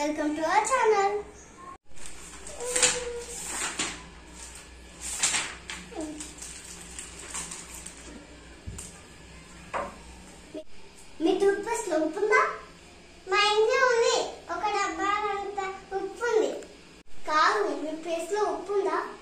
welcome to our channel మీ toothpaste లో ఉప్పు ఉందా మా ఇంట్లో ఉంది ఒక డబ్బా అంత ఉప్పు ఉంది కాదు మీ పేస్ట్ లో ఉప్పు ఉందా